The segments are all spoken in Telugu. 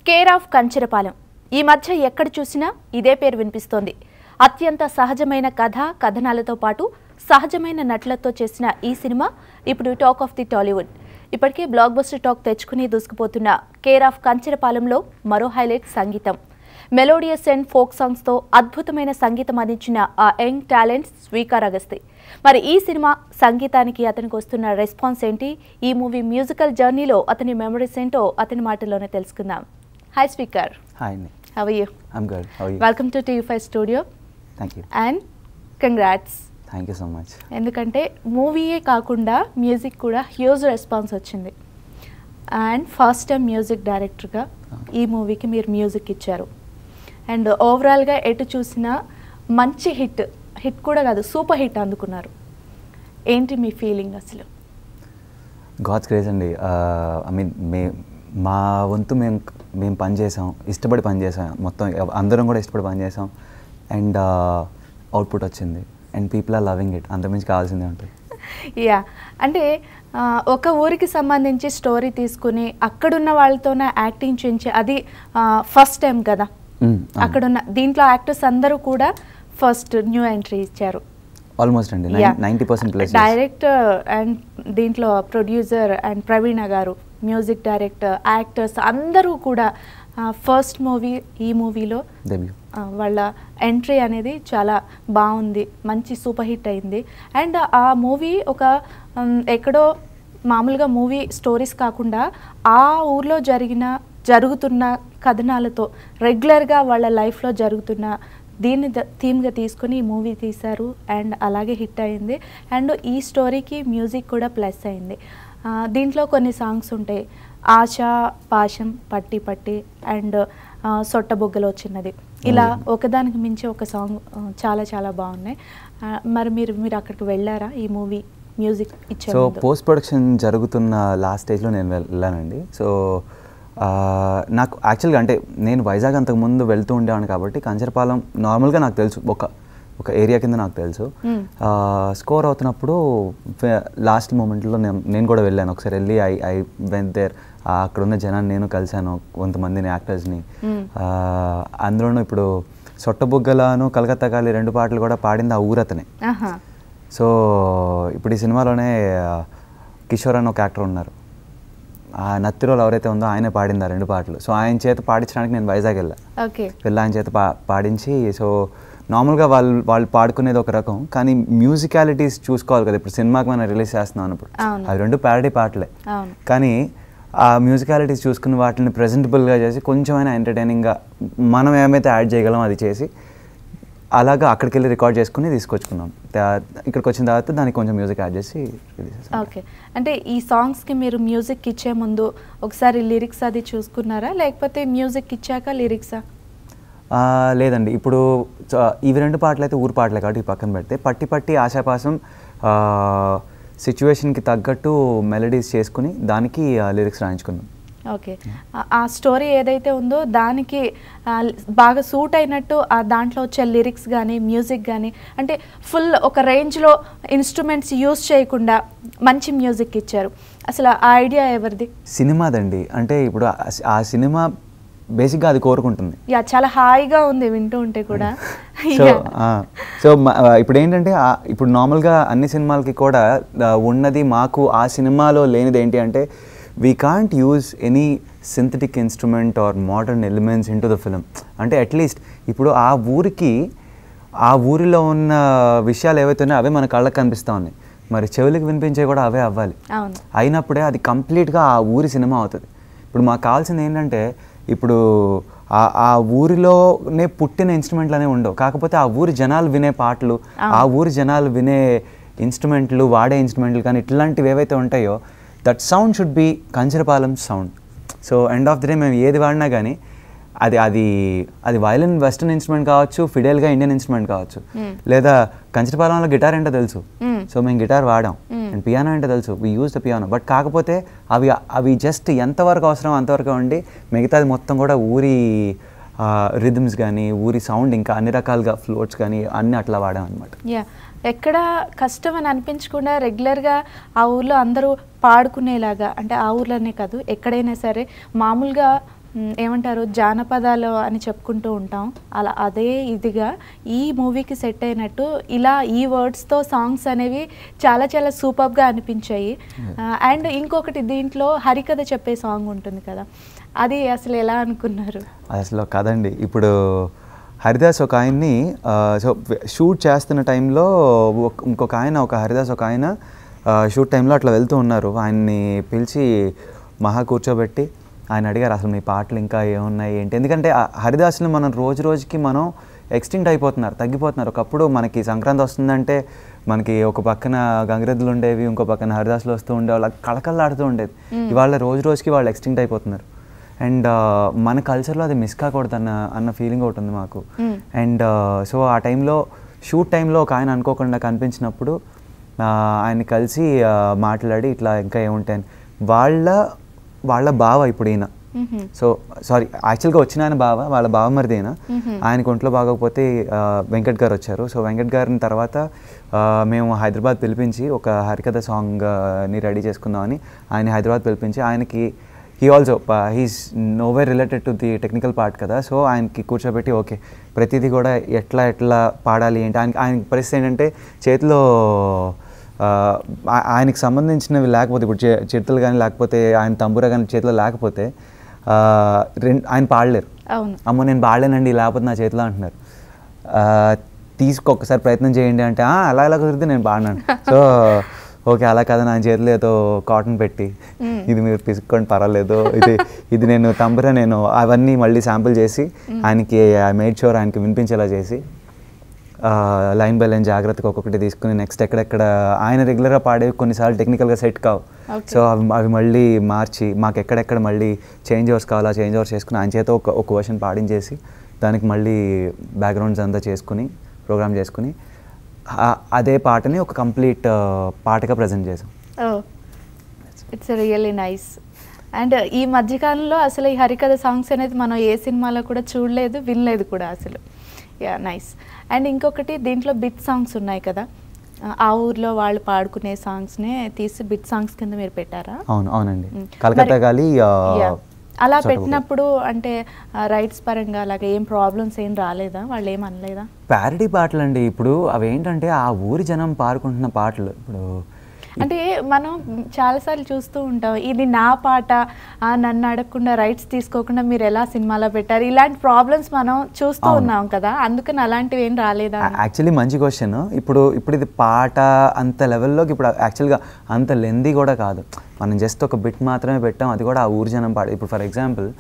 కేర్ ఆఫ్ కంచెరపాలెం ఈ మధ్య ఎక్కడ చూసినా ఇదే పేరు వినిపిస్తోంది అత్యంత సహజమైన కథ కథనాలతో పాటు సహజమైన నటులతో చేసిన ఈ సినిమా ఇప్పుడు టాక్ ఆఫ్ ది టాలీవుడ్ ఇప్పటికే బ్లాక్ బస్టర్ టాక్ తెచ్చుకుని దూసుకుపోతున్న కేర్ ఆఫ్ కంచెరపాలెంలో మరో హైలైట్ సంగీతం మెలోడియస్ అండ్ ఫోక్ సాంగ్స్తో అద్భుతమైన సంగీతం అందించిన ఆ యంగ్ టాలెంట్ స్వీకార్ అగస్తి మరి ఈ సినిమా సంగీతానికి అతనికి వస్తున్న రెస్పాన్స్ ఏంటి ఈ మూవీ మ్యూజికల్ జర్నీలో అతని మెమరీస్ ఏంటో అతని మాటల్లోనే తెలుసుకుందాం హాయ్ స్పీకర్ హాయ్ అండి how you I'm good how you welcome to TV five studio thank you and congrats thank you so much ఎందుకంటే మూవీయే కాకుండా మ్యూజిక్ కూడా హ్యూజ్ రెస్పాన్స్ వచ్చింది అండ్ ఫస్ట్ టైం మ్యూజిక్ డైరెక్టర్గా ఈ మూవీకి మీరు మ్యూజిక్ ఇచ్చారు అండ్ ఓవరాల్గా ఎటు చూసినా మంచి హిట్ హిట్ కూడా కాదు సూపర్ హిట్ అందుకున్నారు ఏంటి మీ ఫీలింగ్ అసలు గాడ్స్ క్రేజ్ అండి ఐ మీన్ మే మా వంతు మేము మేము పని చేసాం ఇష్టపడి పని చేసాం మొత్తం ఎవ- అందరం కూడా ఇష్టపడి పని చేసాం అండ్ అవుట్పుట్ వచ్చింది and people are loving it అంతమించి కావాల్సిందే ఉంటుంది యా అంటే ఆ, ఒక ఊరికి సంబంధించి స్టోరీ తీసుకుని అక్కడున్న వాళ్ళతోనే యాక్టింగ్ చేయించి అది ఫస్ట్ టైం కదా Mm, అవును. అక్కడున్న దీంట్లో యాక్టర్స్ అందరూ కూడా ఫస్ట్ న్యూ ఎంట్రీ ఇచ్చారు ఆల్మోస్ట్ అండి ninety percent place director and దీంట్లో producer and Praveena garu music director actors అందరూ కూడా ఫస్ట్ మూవీ ఈ మూవీలో డెబ్యూ ఆ, వాళ్ళ ఎంట్రీ అనేది చాలా బాగుంది మంచి సూపర్ హిట్ అయింది అండ్ ఆ మూవీ ఒక ఉమ్, ఎక్కడో మామూలుగా మూవీ స్టోరీస్ కాకుండా ఆ ఊర్లో జరిగిన జరుగుతున్న కథనాలతో రెగ్యులర్గా వాళ్ళ లైఫ్లో జరుగుతున్న దీన్ని ద- థీమ్గా తీసుకొని ఈ మూవీ తీశారు అండ్ అలాగే హిట్ అయింది అండ్ ఈ స్టోరీకి మ్యూజిక్ కూడా ప్లస్ అయింది ఆ, దీంట్లో కొన్ని సాంగ్స్ ఉంటాయి ఆశ పాశం పట్టి పట్టి అండ్ సొట్టబొగ్గలో చిన్నది ఇలా ఒకదానికి మించి ఒక సాంగ్ ఆ, చాలా చాలా బాగున్నాయి ఆ, మరి మీరు మీరు అక్కడికి వెళ్ళారా ఈ మూవీ మ్యూజిక్ ఇచ్చే సో ముందు? పోస్ట్ ప్రొడక్షన్ జరుగుతున్న లాస్ట్ స్టేజ్లో నేను వెళ్- వెళ్ళానండి సో ఆ, నాకు యాక్చువల్గా అంటే నేను వైజాగ్ అంతకు ముందు వెళ్తూ ఉండేవాడిని కాబట్టి కంచరపాలెం నార్మల్గా నాకు తెలుసు ఒక ఒక ఏరియా కింద నాకు తెలుసు మ్మ్. స్కోర్ అవుతున్నప్పుడు లాస్ట్ మూమెంట్లో నేను నేను కూడా వెళ్ళాను ఒకసారి వెళ్ళి ఐ ఐ వెంట్ దేర్ అక్కడ ఉన్న జనాన్ని నేను కలిశాను కొంతమందిని యాక్టర్స్ని మ్మ్. అందులోనూ ఇప్పుడు సొట్టబుగ్గలను కలకత్తా కాలి రెండు పాటలు కూడా పాడింది ఆ ఊరతనే ఆహా సో ఇప్పుడు ఈ సినిమాలోనే ఆ, కిషోర్ అని ఒక యాక్టర్ ఉన్నారు ఆ నత్తిరోలు ఎవరైతే ఉందో ఆయనే పాడింది ఆ రెండు పాటలు సో ఆయన చేత పాడించడానికి నేను వైజాగ్ వెళ్ళా ఓకే వెళ్ళి ఆయన చేత పా పాడించి సో నార్మల్గా వాళ్ళు వాళ్ళు పాడుకునేది ఒక రకం కానీ మ్యూజికాలిటీస్ చూసుకోవాలి కదా ఇప్పుడు సినిమాకి మనం రిలీజ్ చేస్తున్నాం అన్నప్పుడు అవును. అవి రెండు ప్యారడీ పాటలే అవును కానీ ఆ మ్యూజికాలిటీస్ చూసుకున్న వాటిని ప్రజెంటబుల్గా చేసి కొంచెమైనా ఎంటర్టైనింగ్గా మనం ఏమైతే యాడ్ చేయగలం అది చేసి అలాగా అక్కడికి వెళ్ళి రికార్డ్ చేసుకుని తీసుకొచ్చుకున్నాం తా- ఇక్కడికి వచ్చిన తర్వాత దానికి కొంచెం మ్యూజిక్ యాడ్ చేసి release చేసాం. ఓకే అంటే ఈ సాంగ్స్కి మీరు మ్యూజిక్ ఇచ్చే ముందు ఒకసారి లిరిక్స్ అది చూసుకున్నారా లేకపోతే మ్యూజిక్ ఇచ్చాక లిరిక్సా ఆ, లేదండి ఇప్పుడు చ- ఇవి రెండు పాటలు అయితే ఊరు పాటలే కాబట్టి ఈ పక్కన పెడితే పట్టి పట్టి ఆశాపాసం సిచ్యువేషన్కి తగ్గట్టు మెలడీస్ చేసుకుని దానికి లిరిక్స్ రాయించుకున్నాం ఓకే ఆ- ఆ స్టోరీ ఏదైతే ఉందో దానికి ఆ, బాగా సూట్ అయినట్టు ఆ దాంట్లో వచ్చే లిరిక్స్ కానీ మ్యూజిక్ కానీ అంటే ఫుల్ ఒక రేంజ్లో ఇన్స్ట్రుమెంట్స్ యూస్ చేయకుండా మంచి మ్యూజిక్ ఇచ్చారు అసలు ఆ ఐడియా ఎవరిది సినిమాదండి అంటే ఇప్పుడు ఆ- ఆ సినిమా బేసిక్గా అది కోరుకుంటుంది యా చాలా హాయిగా ఉంది వింటూ ఉంటే కూడా సో Yeah. సో మ- ఆ, ఇప్పుడు ఏంటంటే ఆ- ఇప్పుడు నార్మల్గా అన్ని సినిమాలకి కూడా ఆ, ఉన్నది మాకు ఆ సినిమాలో లేనిది ఏంటి అంటే we can't use any synthetic instrument or modern elements in to the film అంటే అట్లీస్ట్ ఇప్పుడు ఆ ఊరికి ఆ ఊరిలో ఉన్న విషయాలు ఏవైతే ఉన్నాయో అవే మన కళ్ళకి కనిపిస్తూ ఉన్నాయి మరి చెవులకు వినిపించే కూడా అవే అవ్వాలి అవును అయినప్పుడే అది కంప్లీట్గా ఆ ఊరి సినిమా అవుతుంది ఇప్పుడు మాకు కావాల్సింది ఏంటంటే ఇప్పుడు ఆ ఆ ఊరిలోనే పుట్టిన ఇన్స్ట్రుమెంట్లు అనేవి ఉండవు కాకపోతే ఆ ఊరి జనాలు వినే పాటలు ఆ ఊరి జనాలు వినే ఇన్స్ట్రుమెంట్లు వాడే ఇన్స్ట్రుమెంట్లు కానీ ఇట్లాంటివి ఏవైతే ఉంటాయో that sound should be Kancharapalem sound so end of the day మేము ఏది వాడినా కానీ అది అది అది వైలిన్ వెస్టర్న్ ఇన్స్ట్రుమెంట్ కావచ్చు ఫిడేల్గా ఇండియన్ ఇన్స్ట్రుమెంట్ కావచ్చు లేదా కంచరపాలెంలో గిటార్ ఏంటో తెలుసు Mm. సో మేము గిటార్ వాడాం అండ్ పియానో అంటే తెలుసు we use the piano but కాకపోతే అవి అవి జస్ట్ ఎంతవరకు అవసరం అంతవరకు ఉండి మిగతాది మొత్తం కూడా ఊరి రిథమ్స్ కానీ ఊరి సౌండ్ ఇంకా అన్ని రకాలుగా ఫ్లోట్స్ కానీ అన్ని అట్లా వాడాం అనమాట యా ఎక్కడ కష్టం అని అనిపించకుండా రెగ్యులర్గా ఆ ఊర్లో అందరూ పాడుకునేలాగా అంటే ఆ ఊర్లోనే కాదు ఎక్కడైనా సరే మామూలుగా మ్, ఏమంటారు జానపదాలు అని చెప్పుకుంటూ ఉంటాం అలా అదే ఇదిగా ఈ మూవీకి సెట్ అయినట్టు ఇలా ఈ వర్డ్స్తో సాంగ్స్ అనేవి చాలా చాలా సూపర్గా అనిపించాయి అండ్ ఇంకొకటి దీంట్లో హరికథ చెప్పే సాంగ్ ఉంటుంది కదా అది అసలు ఎలా అనుకున్నారు అసలు కదండి ఇప్పుడు హరిదాస్ ఒక ఆయన్ని ఆ, సో షూట్ చేస్తున్న టైంలో ఒక- ఇంకొక ఆయన ఒక హరిదాస్ ఒక ఆయన ఆ, షూట్ టైంలో అట్లా వెళ్తూ ఉన్నారు ఆయన్ని పిలిచి మహా కూర్చోబెట్టి ఆయన అడిగారు అసలు మీ పాటలు ఇంకా ఏమున్నాయి ఏంటి ఎందుకంటే ఆ హరిదాస్ని మనం రోజు రోజుకి మనం ఎక్స్టింక్ట్ అయిపోతున్నారు తగ్గిపోతున్నారు ఒకప్పుడు మనకి సంక్రాంతి వస్తుందంటే మనకి ఒక పక్కన గంగిరెద్దులు ఉండేవి ఇంకో పక్కన హరిదాసులు వస్తూ ఉండే వాళ్ళ కళకళలాడుతూ ఉండేది ఇవాళ రోజు రోజుకి వాళ్ళు ఎక్స్టింక్ట్ అయిపోతున్నారు అండ్ మన కల్చర్లో అది మిస్ కాకూడదు అన్న అన్న ఫీలింగ్ ఒకటి ఉంది మాకు Mm. అండ్ సో ఆ టైంలో షూట్ టైంలో ఒక ఆయన అనుకోకుండా కనిపించినప్పుడు ఆ, ఆయన్ని కలిసి ఆ, మాట్లాడి ఇట్లా ఇంకా ఏముంటాయని వాళ్ళ వాళ్ళ బావ ఇప్పుడు ఈయన మ్హూ. సో సారీ యాక్చువల్గా వచ్చిన ఆయన బావ వాళ్ళ బావ మరిది ఈయన ఆయనకు ఒంట్లో బాగోకపోతే ఆ, వెంకట్ గారు వచ్చారు సో వెంకట్ గారిని తర్వాత ఆ, మేము హైదరాబాద్ పిలిపించి ఒక హరికథ సాంగ్ ని రెడీ చేసుకుందామని ఆయన హైదరాబాద్ పిలిపించి ఆయనకి he also he's nowhere related to the technical part కదా సో ఆయనకి కూర్చోబెట్టి ఓకే ప్రతిదీ కూడా ఎట్లా ఎట్లా పాడాలి ఏంటి ఆయన ఆయన పరిస్థితి ఏంటంటే చేతిలో ఆ, ఆ- ఆయనకి సంబంధించినవి లేకపోతే ఇప్పుడు చే- చిరుతలు కానీ లేకపోతే ఆయన తంబూర కానీ చేతిలో లేకపోతే ఆ, రెండు ఆయన పాడలేరు అవును అమ్మో నేను బాడలేనండి లేకపోతే నా చేతిలో అంటున్నారు ఆ, తీసుకో ఒక్కసారి ప్రయత్నం చేయండి అంటే "ఆ, అలా ఎలా కుదిరితే నేను బాడినాను సో ఓకే అలా కదా నా చేతిలో ఏదో కాటన్ పెట్టి ఇది మీరు పిసుక్కోండి పర్వాలేదు ఇది ఇది నేను తంబుర నేను అవన్నీ మళ్ళీ శాంపుల్ చేసి ఆయనకి ఐ మేడ్ షూర్ ఆయనకి వినిపించేలా చేసి లైన్ బై లైన్ జాగ్రత్తగా ఒక్కొక్కటి తీసుకుని నెక్స్ట్ ఎక్కడెక్కడ ఆయన రెగ్యులర్గా పాడేవి కొన్నిసార్లు టెక్నికల్గా సెట్ కావు Okay. సో అవి అవి మళ్ళీ మార్చి మాకు ఎక్కడెక్కడ మళ్ళీ చేంజ్ ఓవర్స్ కావాలా చేంజ్ ఓవర్స్ చేసుకుని ఆయన చేత ఒక ఒక వర్షన్ పాడించేసి దానికి మళ్ళీ బ్యాక్గ్రౌండ్స్ అంతా చేసుకుని ప్రోగ్రామ్ చేసుకుని ఆ- అదే పాటని ఒక కంప్లీట్ పాటగా ప్రజెంట్ చేసాం ఇట్స్ రియల్లీ నైస్ అండ్ ఈ మధ్యకాలంలో అసలు ఈ హరికథ సాంగ్స్ అనేది మనం ఏ సినిమాలో కూడా చూడలేదు వినలేదు కూడా అసలు యా నైస్ అండ్ ఇంకొకటి దీంట్లో బిట్ సాంగ్స్ ఉన్నాయి కదా ఆ, ఆ ఊర్లో వాళ్ళు పాడుకునే సాంగ్స్నే తీసి బిట్ సాంగ్స్ కింద మీరు పెట్టారా అవును అవునండి మ్. కలకత్తా మరి- గాలి ఆ, Yeah. అలా చోటబుగ్గ. పెట్టినప్పుడు అంటే రైట్స్ పరంగా అలాగే ఏం ప్రాబ్లమ్స్ ఏం రాలేదా వాళ్ళు ఏం అనలేదా ప్యారడీ పాటలు అండి ఇప్పుడు అవి ఏంటంటే ఆ ఊరి జనం పాడుకుంటున్న పాటలు ఇప్పుడు అంటే మనం చాలాసార్లు చూస్తూ ఉంటాం ఇది నా పాట ఆ, నన్ను అడగకుండా రైట్స్ తీసుకోకుండా మీరు ఎలా సినిమాలో పెట్టారు ఇలాంటి ప్రాబ్లమ్స్ మనం చూస్తూ అవును. ఉన్నాం కదా అందుకని అలాంటివి ఏం రాలేదా అని. యాక్చువల్లీ మంచి క్వశ్చన్ ఇప్పుడు ఇప్పుడు ఇది పాట అంత లెవెల్లోకి ఇప్పుడు యాక్చువల్గా అంత లెందీ కూడా కాదు మనం జస్ట్ ఒక బిట్ మాత్రమే పెట్టాం అది కూడా ఆ ఊరి జనం పాట ఇప్పుడు ఫర్ ఎగ్జాంపుల్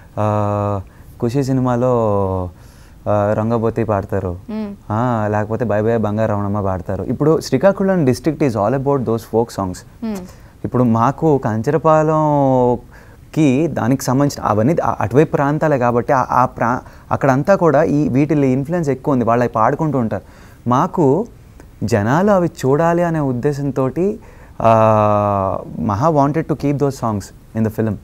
ఖుషి సినిమాలో ఆ, రంగబోతి పాడతారు మ్మ్. ఆ, లేకపోతే బై బై బంగారు రమణమ్మ పాడతారు ఇప్పుడు Srikakulam district is all about those folk songs hmm. ఇప్పుడు మాకు కంచరపాలెంకి దానికి సంబంధించిన అవన్నీ ఆ- అటువైపు ప్రాంతాలే కాబట్టి ఆ- ఆ ప్రా అక్కడంతా కూడా ఈ వీటి ఇన్ఫ్లుయెన్స్ ఎక్కువ ఉంది వాళ్ళు అవి పాడుకుంటూ ఉంటారు మాకు జనాలు అవి చూడాలి అనే ఉద్దేశంతో Maha wanted to keep those songs in the film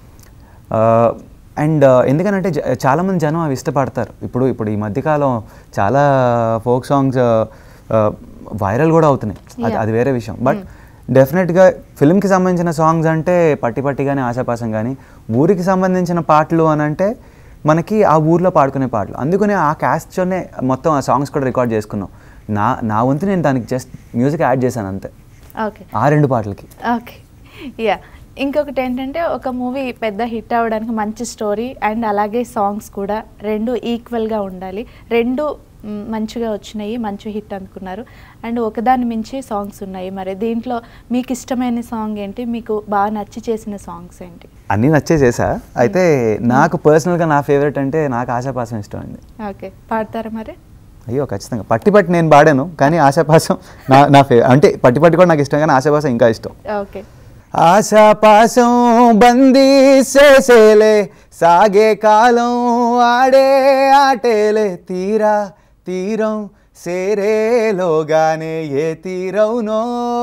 and ఎందుకనంటే జ- చాలామంది జనం అవి ఇష్టపడతారు ఇప్పుడు ఇప్పుడు ఈ మధ్యకాలం చాలా ఫోక్ సాంగ్స్ వైరల్ కూడా అవుతున్నాయి అది Yeah. అది వేరే విషయం బట్ డెఫినెట్గా ఫిల్మ్కి సంబంధించిన సాంగ్స్ అంటే పట్టి పట్టి కానీ ఆశాపాసం కానీ ఊరికి సంబంధించిన పాటలు అని అంటే మనకి ఆ ఊర్లో పాడుకునే పాటలు అందుకనే ఆ క్యాస్ట్తోనే మొత్తం ఆ సాంగ్స్ కూడా రికార్డ్ చేసుకున్నాం నా నా వంతు నేను దానికి జస్ట్ మ్యూజిక్ యాడ్ చేశాను అంతే ఓకే ఆ రెండు పాటలకి ఓకే యా ఇంకొకటి ఏంటంటే ఒక మూవీ పెద్ద హిట్ అవ్వడానికి మంచి స్టోరీ అండ్ అలాగే సాంగ్స్ కూడా రెండు ఈక్వల్గా ఉండాలి రెండు మ్, మంచిగా వచ్చినాయి మంచి హిట్ అనుకున్నారు అండ్ ఒకదాని మించి సాంగ్స్ ఉన్నాయి మరి దీంట్లో మీకు ఇష్టమైన సాంగ్ ఏంటి మీకు బాగా నచ్చి చేసిన సాంగ్స్ ఏంటి అన్నీ నచ్చే చేసా అయితే నాకు పర్సనల్గా నా ఫేవరెట్ అంటే నాకు ఆశాపాసం ఇష్టం అండి ఓకే పాడతారా మరి అయ్యో ఖచ్చితంగా పట్టి పట్టి నేను పాడాను కానీ ఆశాపాసం నా నా ఫేవరెట్ అంటే పట్టి పట్టి కూడా నాకు ఇష్టం కానీ ఆశాపాసం ఇంకా ఇష్టం ఓకే ఆశాపాసం బందీ చేసేలే సాగే కాలం ఆడే ఆటేలే తీరా తీరం సేరేలోగానే ఏ తీరవునో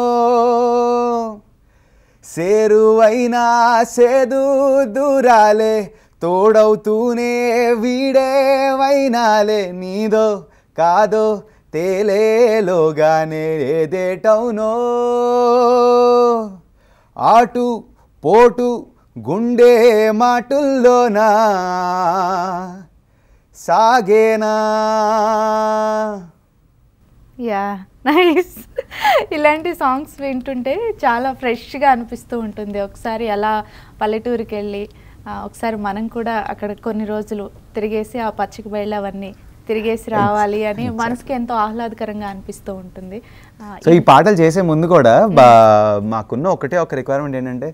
సేరువైనా సేదు దూరాలే తోడవుతూనే వీడే వైనాలే నీదో కాదో తేలేలోగానే ఏదేటవునో ఆటు పోటు గుండె మాటుల్లోనా సాగేనా యా నైస్ ఇలాంటి సాంగ్స్ వింటుంటే చాలా ఫ్రెష్గా అనిపిస్తూ ఉంటుంది ఒకసారి అలా పల్లెటూరికి వెళ్ళి ఆ, ఒకసారి మనం కూడా అక్కడ కొన్ని రోజులు తిరిగేసి ఆ పచ్చిక బయలు అవన్నీ తిరిగేసి రావాలి అని మనసుకి ఎంతో ఆహ్లాదకరంగా అనిపిస్తూ ఉంటుంది ఆ, సో ఈ పాటలు చేసే ముందు కూడా బా మాకున్న ఒకటే ఒక రిక్వైర్మెంట్ ఏంటంటే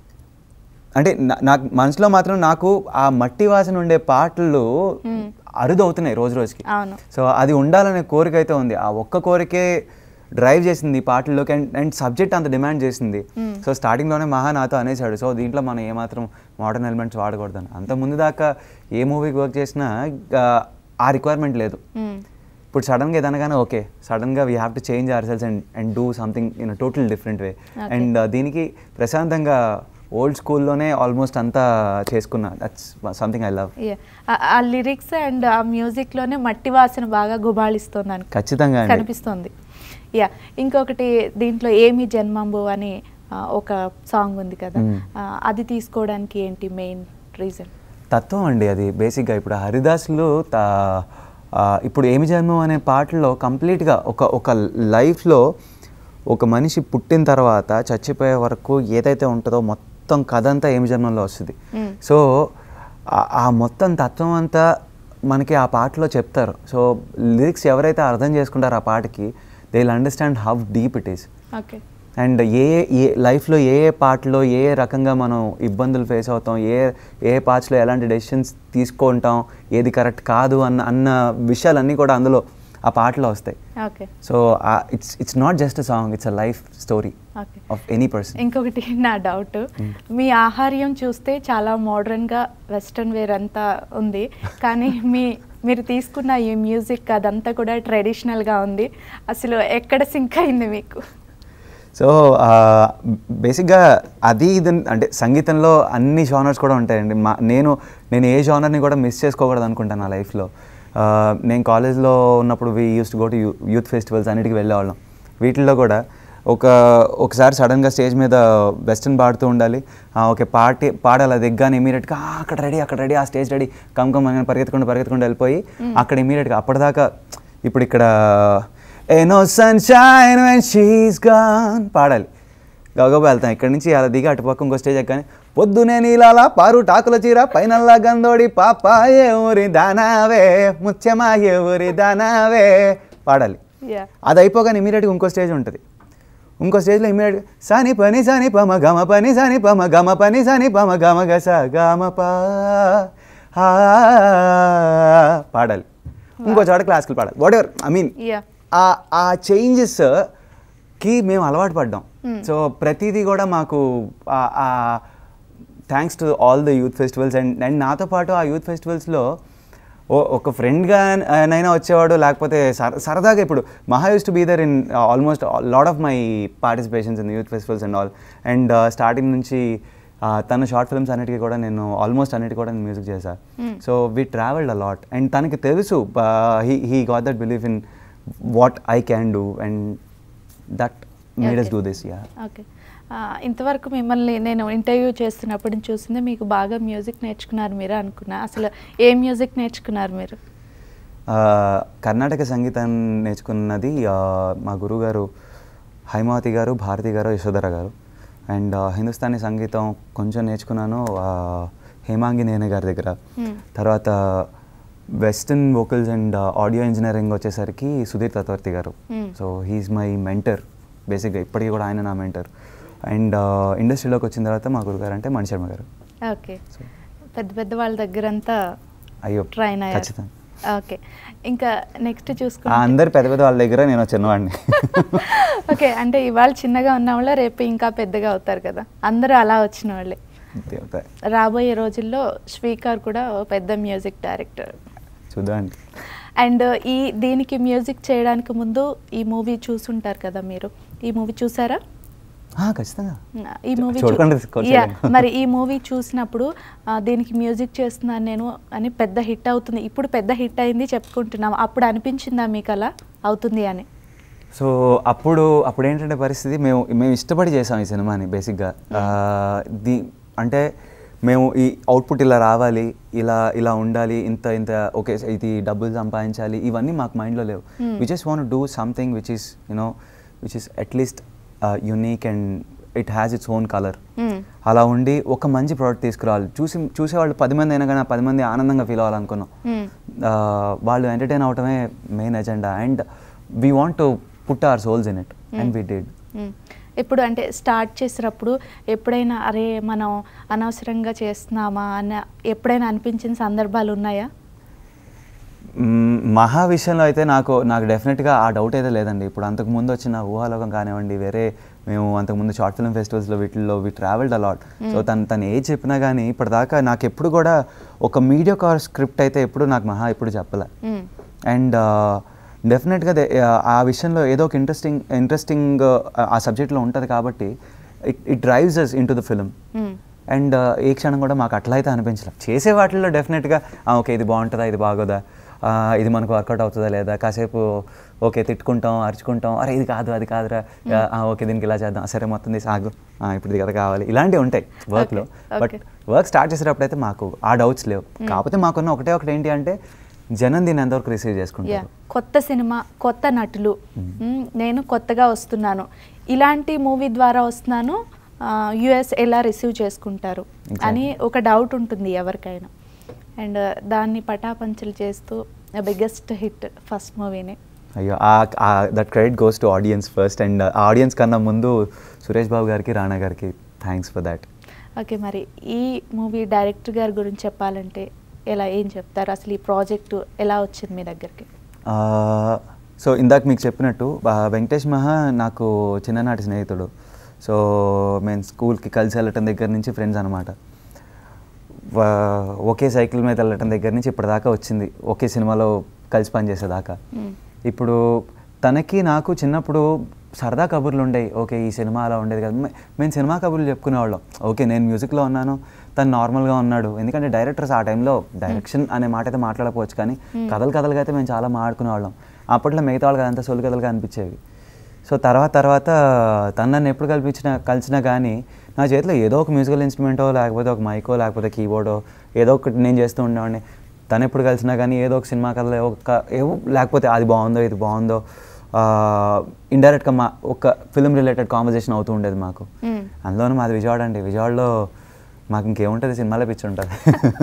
అంటే నా- నాకు మనసులో మాత్రం నాకు ఆ మట్టి వాసన ఉండే పాటలు అరుదవుతున్నాయి రోజు రోజుకి అవును సో అది ఉండాలనే కోరిక అయితే ఉంది ఆ ఒక్క కోరికే డ్రైవ్ చేసింది ఈ పాటల్లోకి అండ్ అండ్ సబ్జెక్ట్ అంత డిమాండ్ చేసింది సో స్టార్టింగ్లోనే మహా నాతో అనేసాడు సో దీంట్లో మనం ఏమాత్రం మోడర్న్ ఎలిమెంట్స్ వాడకూడదని అంత ముందు దాకా ఏ మూవీకి వర్క్ చేసినా ఆ, ఆ రిక్వైర్మెంట్ లేదు మ్మ్. ఇప్పుడు సడన్గా ఏదనగానే ఓకే సడన్గా we have to change ourselves and and do something in total different way Okay. And దీనికి ప్రశాంతంగా ఓల్డ్ స్కూల్లోనే ఆల్మోస్ట్ అంతా చేసుకున్నా that's something I love Yeah. ఆ- ఆ లిరిక్స్ అండ్ ఆ మ్యూజిక్ లోనే మట్టి వాసన బాగా గుబాళిస్తుంది అనుకో ఖచ్చితంగా అండి కనిపిస్తుంది యా ఇంకొకటి దీంట్లో ఏమి జన్మంబు అని ఆ, ఒక సాంగ్ ఉంది కదా మ్మ్. ఆ, అది తీసుకోవడానికి ఏంటి మెయిన్ రీజన్ తత్వం అండి అది బేసిక్గా ఇప్పుడు హరిదాసులు తా ఆ, ఇప్పుడు ఏమి జన్మం అనే పాటలో కంప్లీట్గా ఒక ఒక లైఫ్లో ఒక మనిషి పుట్టిన తర్వాత చచ్చిపోయే వరకు ఏదైతే ఉంటుందో మొత్తం కథ అంతా ఏమి జన్మంలో వస్తుంది మ్మ్. సో ఆ- ఆ మొత్తం తత్వం అంతా మనకి ఆ పాటలో చెప్తారు సో లిరిక్స్ ఎవరైతే అర్థం చేసుకుంటారో ఆ పాటకి they will understand how deep it is okay and a ఏ- ఏ లైఫ్లో ఏ ఏ పార్ట్లో ఏ ఏ రకంగా మనం ఇబ్బందులు ఫేస్ అవుతాం ఏ ఏ పార్ట్స్లో ఎలాంటి డెసిషన్స్ తీసుకుంటాం ఏది కరెక్ట్ కాదు అన్న అన్న విషయాలన్నీ కూడా అందులో ఆ పాటలో వస్తాయి okay so it's it's not just a song it's a life story okay of any person ఇంకొకటి నా డౌట్ మీ ఆహార్యం చూస్తే చాలా మోడర్న్గా వెస్ట్రన్ వేర్ అంతా ఉంది కానీ మీ మీరు తీసుకున్న ఈ మ్యూజిక్ అదంతా కూడా ట్రెడిషనల్గా ఉంది అసలు ఎక్కడ సింక్ అయింది మీకు సో బేసిక్గా అది ఇది అంటే సంగీతంలో అన్ని జానర్స్ కూడా ఉంటాయండి మా నేను నేను ఏ జానర్ని కూడా మిస్ చేసుకోకూడదు అనుకుంటాను నా లైఫ్లో నేను కాలేజ్లో ఉన్నప్పుడు we use to go to youth festivals అన్నిటికీ వెళ్ళేవాళ్ళం వీటిల్లో కూడా ఒక ఒకసారి సడన్గా స్టేజ్ మీద వెస్టర్న్ పాడుతూ ఉండాలి ఆ, ఓకే పాటి పాడాలి అది ఎగ్గానే ఇమీడియట్గా అక్కడ రెడీ అక్కడ రెడీ ఆ స్టేజ్ రెడీ కమ్ కమ్ అని పరిగెత్తుకుంటూ పరిగెత్తుకుంటూ వెళ్ళిపోయి అక్కడ ఇమీడియట్గా అప్పటిదాకా ఇప్పుడు ఇక్కడ ఏనో సన్షైన్ వెన్ షీస్ గాన్ పాడాలి గబగబా వెళ్తాం ఇక్కడ నుంచి అలా దిగి అటుపక్క ఇంకో స్టేజ్ ఎక్కని పొద్దునే నీలాల పారు టాకుల చీర పైనల్లా గందోడి పాప ఏ ఊరి దానావే ముత్యమా ఏ ఊరి దానావే పాడాలి యా అది అయిపోగానే ఇమీడియట్గా ఇంకో స్టేజ్ ఉంటుంది ఇంకో స్టేజ్లో ఇమీడియట్ సాని పని సాని పమ గమ పని సాని పమ గమ పని సాని పమ గమ గస గమ ప ఆ, పాడాలి ఇంకో చోట క్లాసికల్ పాడాలి whatever I mean yeah ఆ ఆ చేంజెస్ కి మేము అలవాటు పడ్డాం సో ప్రతిదీ కూడా మాకు thanks to all the youth festivals and and నాతో పాటు ఆ యూత్ ఫెస్టివల్స్లో ఓ ఒక ఫ్రెండ్గా నైనా వచ్చేవాడు లేకపోతే సర సరదాగా ఇప్పుడు Maha use to be there in almost lot of my participations in youth festivals and all and starting నుంచి ఆ, తన షార్ట్ ఫిల్మ్స్ అన్నిటికీ కూడా నేను ఆల్మోస్ట్ అన్నిటికీ కూడా నేను మ్యూజిక్ చేశాను so we travelled a lot and తనకి తెలుసు he he got that believe in what I can do and that made us Okay. Do this yeah okay ఆ, ఇంతవరకు మిమ్మల్ని నేను ఇంటర్వ్యూ చేస్తున్నప్పటి నుంచి చూసింది మీకు బాగా మ్యూజిక్ నేర్చుకున్నారు మీరు అనుకున్నా అసలు ఏ మ్యూజిక్ నేర్చుకున్నారు మీరు కర్ణాటక సంగీతం నేర్చుకున్నది ఆ, మా గురుగారు హైమావతి గారు భారతి గారు యశోధర గారు అండ్ హిందుస్థానీ సంగీతం కొంచెం నేర్చుకున్నాను ఆ, హేమాంగి నేనే గారి దగ్గర Hmm. తర్వాత western vocals and audio engineering వచ్చేసరికి Sudheer Tatvarthi garu Hmm. So he's my mentor బేసిక్గా ఇప్పటికీ కూడా ఆయన నా మెంటర్ అండ్ ఇండస్ట్రీలోకి వచ్చిన తర్వాత మా గురుగారు అంటే మణిశర్మ గారు ఓకే పెద్ద పెద్ద వాళ్ళ దగ్గరంతా అయ్యో ట్రైన్ అయ్యారు ఖచ్చితంగా ఓకే ఇంకా నెక్స్ట్ ఆ చూసుకుంటే అందరు పెద్ద పెద్ద వాళ్ళ దగ్గర నేను చిన్నవాడిని ఓకే అంటే ఇవాళ చిన్నగా ఉన్న వాళ్ళ రేపు ఇంకా పెద్దగా అవుతారు కదా అందరూ అలా వచ్చిన వాళ్ళే దేవత. రాబోయే రోజుల్లో శ్రీకార్ కూడా ఓ పెద్ద మ్యూజిక్ డైరెక్టర్ చూద్దామండి అండ్ ఈ దీనికి మ్యూజిక్ చేయడానికి ముందు ఈ మూవీ చూసుంటారు కదా మీరు ఈ మూవీ చూసారా ఆ, ఖచ్చితంగా ఈ మూవీ చూడకుండా కూర్చోలేను. మరి ఈ మూవీ చూసినప్పుడు ఆ, దీనికి మ్యూజిక్ చేస్తున్నాను నేను అని పెద్ద హిట్ అవుతుంది ఇప్పుడు పెద్ద హిట్ అయింది చెప్పుకుంటున్నాం అప్పుడు అనిపించిందా మీకు అలా అవుతుంది అని సో అప్పుడు అప్పుడు ఏంటంటే పరిస్థితి మేము మేము ఇష్టపడి చేసాం ఈ సినిమాని బేసిక్గా ఆ, ది అంటే మేము ఈ అవుట్పుట్ ఇలా రావాలి ఇలా ఇలా ఉండాలి ఇంత ఇంత ఓకే ఇది డబ్బులు సంపాదించాలి ఇవన్నీ మాకు మైండ్లో లేవు we just want do something which is you know which is at least unique and it has its own colour మ్మ్. అలా ఉండి ఒక మంచి ప్రోడక్ట్ తీసుకురావాలి చూసి చూసేవాళ్ళు పది మంది అయినా కానీ ఆ పది మంది ఆనందంగా ఫీల్ అవ్వాలనుకున్నాం మ్మ్. ఆ, వాళ్ళు ఎంటర్టైన్ అవటమే main agenda and we want to put our souls in it and we did మ్మ్. ఇప్పుడు అంటే స్టార్ట్ చేసినప్పుడు ఎప్పుడైనా అరే మనం అనవసరంగా చేస్తున్నామా అన్న ఎప్పుడైనా అనిపించిన సందర్భాలు ఉన్నాయా మ్మ్, మహా విషయంలో అయితే నాకు నాకు డెఫినెట్గా ఆ డౌట్ అయితే లేదండి ఇప్పుడు అంతకు ముందు వచ్చిన ఊహాలోకం కానివ్వండి వేరే మేము అంతకుముందు షార్ట్ ఫిల్మ్ ఫెస్టివల్స్లో వీటిల్లో వి ట్రావెల్డ్ అలాట్ సో తను తను ఏది చెప్పినా కానీ ఇప్పటిదాకా నాకు ఎప్పుడు కూడా ఒక మీడియా కార్ స్క్రిప్ట్ అయితే ఎప్పుడు నాకు మహా ఎప్పుడు చెప్పలే మ్మ్. అండ్ డెఫినెట్గా ఆ విషయంలో ఏదో ఒక ఇంట్రెస్టింగ్ ఇంట్రెస్టింగ్ ఆ సబ్జెక్ట్లో ఉంటుంది కాబట్టి it it drives us in to the film మ్మ్. అండ్ ఏ క్షణం కూడా మాకు అట్లా అయితే అనిపించలేదు చేసే వాటిల్లో డెఫినెట్గా ఓకే ఇది బాగుంటుందా ఇది బాగోదా ఆ, ఇది మనకు వర్కౌట్ అవుతుందా లేదా కాసేపు ఓకే తిట్టుకుంటాం అరుచుకుంటాం అరే ఇది కాదు అది కాదురా ఆ, ఓకే దీనికి ఇలా చేద్దాం సరే మొత్తం తీసి ఆగు ఆ, ఇప్పుడు ఇది కదా కావాలి ఇలాంటివి ఉంటాయి వర్క్లో Okay, but okay. Work start చేసేటప్పుడు అయితే మాకు ఆ డౌట్స్ లేవు కాకపోతే మాకున్న ఒకటే ఒకటి ఏంటి అంటే జనం దీన్ని ఎంతవరకు రిసీవ్ యా చేసుకుంటారు కొత్త సినిమా కొత్త నటులు మ్మ్. నేను కొత్తగా వస్తున్నాను ఇలాంటి మూవీ ద్వారా వస్తున్నాను యుఎస్ ఎలా రిసీవ్ చేసుకుంటారు అని ఒక డౌట్ ఉంటుంది ఎవరికైనా అండ్ దాన్ని పటాపంచలు చేస్తూ బిగ్గెస్ట్ హిట్ ఫస్ట్ మూవీనే అయ్యో that credit goes to audience first and audience కన్నా ముందు సురేష్ బాబు గారికి రాణా గారికి థ్యాంక్స్ ఫర్ దాట్ ఓకే మరి ఈ మూవీ డైరెక్టర్ గారి గురించి చెప్పాలంటే ఎలా ఏం చెప్తారు అసలు ఈ ప్రాజెక్టు ఎలా వచ్చింది మీ దగ్గరికి సో ఇందాక మీకు చెప్పినట్టు ఆ, వెంకటేష్ మహా నాకు చిన్ననాటి స్నేహితుడు సో మేము స్కూల్కి కలిసి వెళ్ళటం దగ్గర నుంచి ఫ్రెండ్స్ అనమాట ఒకే సైకిల్ మీద వెళ్ళటం దగ్గర నుంచి ఇప్పటిదాకా వచ్చింది ఒకే సినిమాలో కలిసి పనిచేసేదాకా మ్మ్. ఇప్పుడు తనకి నాకు చిన్నప్పుడు సరదా కబుర్లు ఉండేవి ఓకే ఈ సినిమా అలా ఉండేది కదా మే- మేము సినిమా కబుర్లు చెప్పుకునేవాళ్ళం ఓకే నేను మ్యూజిక్లో ఉన్నాను తను నార్మల్గా ఉన్నాడు ఎందుకంటే డైరెక్టర్స్ ఆ టైంలో డైరెక్షన్ అనే మాట అయితే మాట్లాడకపోవచ్చు కానీ కథలు కథలుగా అయితే మేము చాలా మాట్లాడుకునేవాళ్ళం అప్పట్లో మిగతా వాళ్ళకి అదంతా సొలి కథలుగా అనిపించేవి సో తర్వాత తర్వాత తను నన్ను ఎప్పుడు కల్పించిన కలిసినా కానీ నా చేతిలో ఏదో ఒక మ్యూజికల్ ఇన్స్ట్రుమెంటో లేకపోతే ఒక మైకో లేకపోతే కీబోర్డో ఏదో ఒకటి నేను చేస్తూ ఉండేవాడిని తను ఎప్పుడు కలిసినా కానీ ఏదో ఒక సినిమా కథలో ఒక ఏవో లేకపోతే అది బాగుందో ఇది బాగుందో ఇండైరెక్ట్గా మా ఒక ఫిల్మ్ రిలేటెడ్ కాన్వర్జేషన్ అవుతూ ఉండేది మాకు మ్మ్. అందులోనూ మాది విజయవాడ అండి విజయవాడలో మాకు ఇంకేముంటుంది సినిమాలో పిచ్చి ఉంటుంది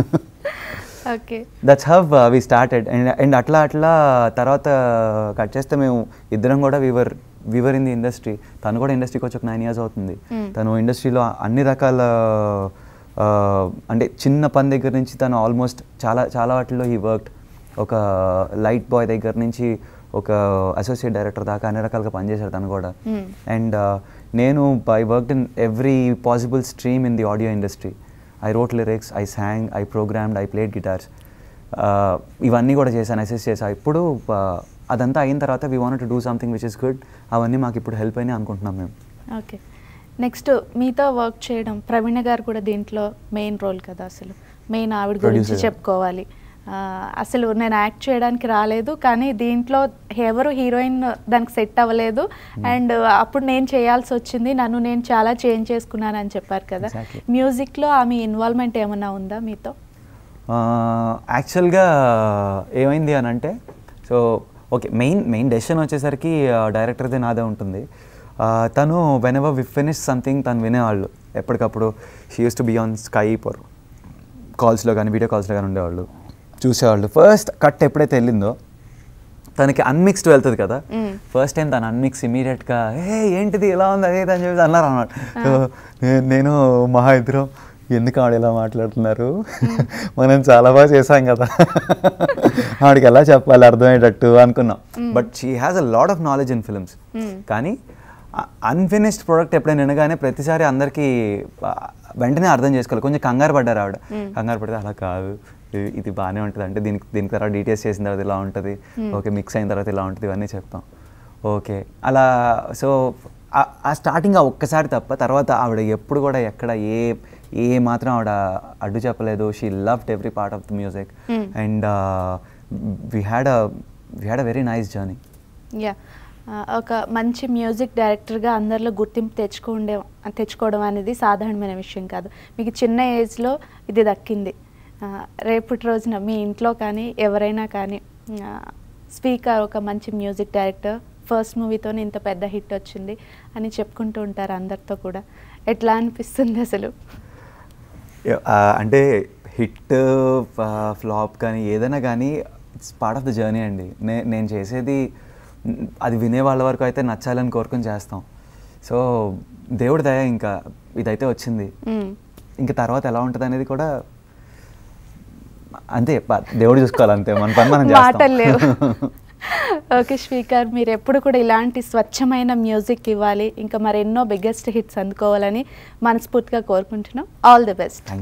okay that's how we started and and అట్లా అట్లా తర్వాత కట్ చేస్తే మేము ఇద్దరం కూడా we were we were in the industry తను కూడా ఇండస్ట్రీకి వచ్చి ఒక నైన్ ఇయర్స్ అవుతుంది Hmm. తను ఇండస్ట్రీలో అన్ని రకాల ఆ, అంటే చిన్న పని దగ్గర నుంచి తను ఆల్మోస్ట్ చాలా చాలా వాటిల్లో ఈ వర్క్ ఒక లైట్ బాయ్ దగ్గర నుంచి ఒక అసోసియేట్ డైరెక్టర్ దాకా అన్ని రకాలుగా పనిచేశాడు తను కూడా Hmm. అండ్ నేను I worked in every possible stream in the audio industry I wrote lyrics I song I programmed I played guitars ఇవన్నీ కూడా చేశాను అసెస్ చేశాను ఇప్పుడు uh, అదంతా అయిన తర్వాత we want to do something which is good అవన్నీ మాకు ఇప్పుడు హెల్ప్ అయినాయి అనుకుంటున్నాం మేము ఓకే నెక్స్ట్ మీతో వర్క్ చేయడం ప్రవీణ గారు కూడా దీంట్లో మెయిన్ రోల్ కదా అసలు మెయిన్ ఆవిడ గురించి Producer. చెప్పుకోవాలి ఆ, అసలు నేను యాక్ట్ చేయడానికి రాలేదు కానీ దీంట్లో ఎవరు హీరోయిన్ దానికి సెట్ అవ్వలేదు అండ్ అప్పుడు నేను చేయాల్సి వచ్చింది నన్ను నేను చాలా చేంజ్ చేసుకున్నాను అని చెప్పారు కదా Exactly. మ్యూజిక్లో ఆమె ఇన్వాల్వ్మెంట్ ఏమైనా ఉందా మీతో యాక్చువల్గా ఏమైంది అని అంటే so okay main main decision వచ్చేసరికి డైరెక్టర్దే నాదే ఉంటుంది ఆ, తను whenever we finish something తను వినేవాళ్ళు ఎప్పటికప్పుడు she use to be on Skype or కాల్స్లో కానీ వీడియో కాల్స్లో కానీ ఉండేవాళ్ళు చూసేవాళ్ళు ఫస్ట్ కట్ ఎప్పుడైతే వెళ్ళిందో తనకి అన్మిక్స్డ్ వెళ్తుంది కదా Mm. ఫస్ట్ టైం తను అన్మిక్స్ ఇమీడియట్గా ఏ ఏంటిది ఎలా ఉంది అదే ఇది" అని చెప్పేసి అన్నారు అన్నమాట సో నే- నేను మహా ఇద్దరం ఎందుకు ఆవిడ ఇలా మాట్లాడుతున్నారు మనం చాలా బాగా చేసాం కదా ఆవిడకి ఎలా చెప్పాలి అర్థమయ్యేటట్టు అనుకున్నాం but she has a lot of knowledge in films Mm. కానీ అన్ఫినిష్డ్ ప్రోడక్ట్ ఎప్పుడైనా వినగానే ప్రతిసారి అందరికీ ఆ, వెంటనే అర్థం చేసుకోవాలి కొంచెం కంగారు పడ్డారు ఆవిడ కంగారు పడితే అలా కాదు ఇది- ఇది బాగానే ఉంటుంది అంటే దీనికి దీనికి తర్వాత డీటెయిల్స్ చేసిన తర్వాత ఇలా ఉంటుంది ఓకే మిక్స్ అయిన తర్వాత ఇలా ఉంటుంది ఇవన్నీ చెప్తాం ఓకే అలా సో ఆ స్టార్టింగ్ ఆ ఒక్కసారి తప్ప తర్వాత ఆవిడ ఎప్పుడు కూడా ఎక్కడ ఏ ఏ మాత్రం ఆవిడ అడ్డు చెప్పలేదు she loved every part of the music Hmm. And we had a we had a very nice journey yeah ఆ, ఒక మంచి మ్యూజిక్ డైరెక్టర్గా అందరిలో గుర్తింపు తెచ్చుకోండే తెచ్చుకోవడం అనేది సాధారణమైన విషయం కాదు మీకు చిన్న ఏజ్లో ఇది దక్కింది ఆ, రేపటి రోజున మీ ఇంట్లో కానీ ఎవరైనా కానీ ఆ, స్పీకర్ ఒక మంచి మ్యూజిక్ డైరెక్టర్ ఫస్ట్ మూవీతోనే ఇంత పెద్ద హిట్ వచ్చింది అని చెప్పుకుంటూ ఉంటారు అందరితో కూడా ఎట్లా అనిపిస్తుంది అసలు ఆ, అంటే హిట్ ఫ్లాప్ కానీ ఏదైనా కానీ it's part of the journey అండి నే నేను చేసేది మ్, అది వినే వాళ్ళ వరకు అయితే నచ్చాలని కోరుకొని చేస్తాం సో దేవుడి దయ ఇంకా ఇదైతే వచ్చింది మ్మ్. ఇంకా తర్వాత ఎలా ఉంటుంది అనేది కూడా అంతే ప- దేవుడు చూసుకోవాలి అంతే మన పని మనం మాటలు లేవు చేస్తాం ఓకే స్పీకర్ మీరు ఎప్పుడు కూడా ఇలాంటి స్వచ్ఛమైన మ్యూజిక్ ఇవ్వాలి ఇంకా మరెన్నో బిగ్గెస్ట్ హిట్స్ అందుకోవాలని మనస్ఫూర్తిగా కోరుకుంటున్నాం ఆల్ ది బెస్ట్